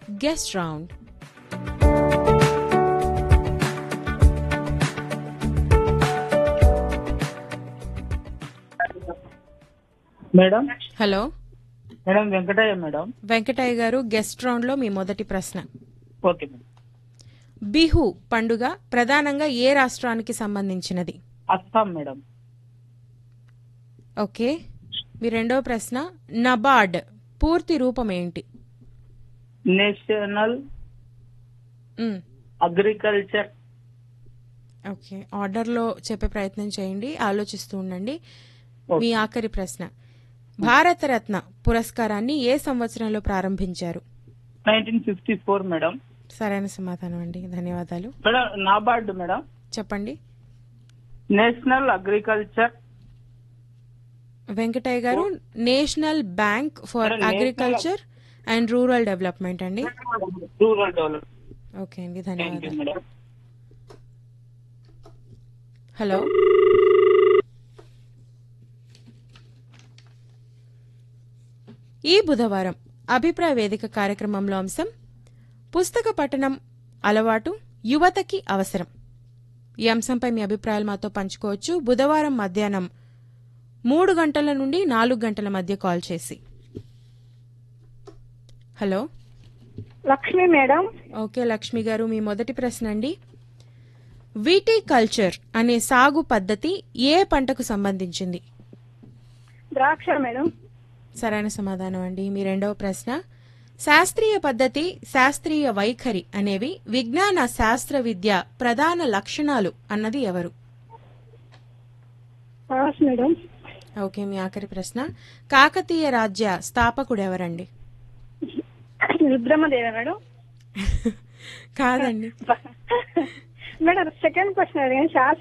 guest round madam hello madam Venkataiah madam Venkataiah గారు guest round లో మీ మొదటి ప్రశ్న ఓకే మేడం బిహు పండుగ ప్రధానంగా ఏ రాష్ట్రానికి సంబంధించినది అస్సాం మేడం ఓకే మీ రెండవ ప్రశ్న నబార్డ్ పూర్తి రూపం ఏంటి నేషనల్ మ్, అగ్రికల్చర్ ఓకే ఆర్డర్లో చెప్పే ప్రయత్నం చేయండి ఆలోచిస్తూ ఉండండి మీ ఆఖరి ప్రశ్న భారతరత్న పురస్కారాన్ని ఏ సంవత్సరంలో ప్రారంభించారు నైన్టీన్ ఫిఫ్టీ ఫోర్ మేడం సరైన సమాధానం అండి ధన్యవాదాలు మేడం నాబార్డ్ మేడం చెప్పండి నేషనల్ అగ్రికల్చర్ వెంకటయ్య గారు national bank for National- agriculture and rural development అండి రూరల్ డెవలప్ ఓకే అండి థ్యాంక్ యూ ధన్యవాదాలు మేడం హలో ఈ బుధవారం అభిప్రాయ వేదిక కార్యక్రమంలో అంశం పుస్తక పఠనం అలవాటు యువతకి అవసరం ఈ అంశంపై మీ అభిప్రాయాలు మాతో పంచుకోవచ్చు బుధవారం మధ్యాహ్నం మూడు గంటల నుండి నాలుగు గంటల మధ్య కాల్ చేసి hello Lakshmi madam okay Lakshmi గారు మీ మొదటి ప్రశ్న అండి వీటి కల్చర్ అనే సాగు పద్ధతి ఏ పంటకు సంబంధించింది ద్రాక్ష మేడం సరైన సమాధానం అండి మీ రెండవ ప్రశ్న శాస్త్రీయ పద్ధతి శాస్త్రీయ వైఖరి అనేవి విజ్ఞాన శాస్త్ర విద్య ప్రధాన లక్షణాలు అన్నది ఎవరు పాస్ మేడం ఓకే మీ ఆఖరి ప్రశ్న కాకతీయ రాజ్య స్థాపకుడు ఎవరండి రుద్రమదేవి మేడం కాదండి మేడం సెకండ్ క్వశ్చన్ అడిగాను శాస్త్ర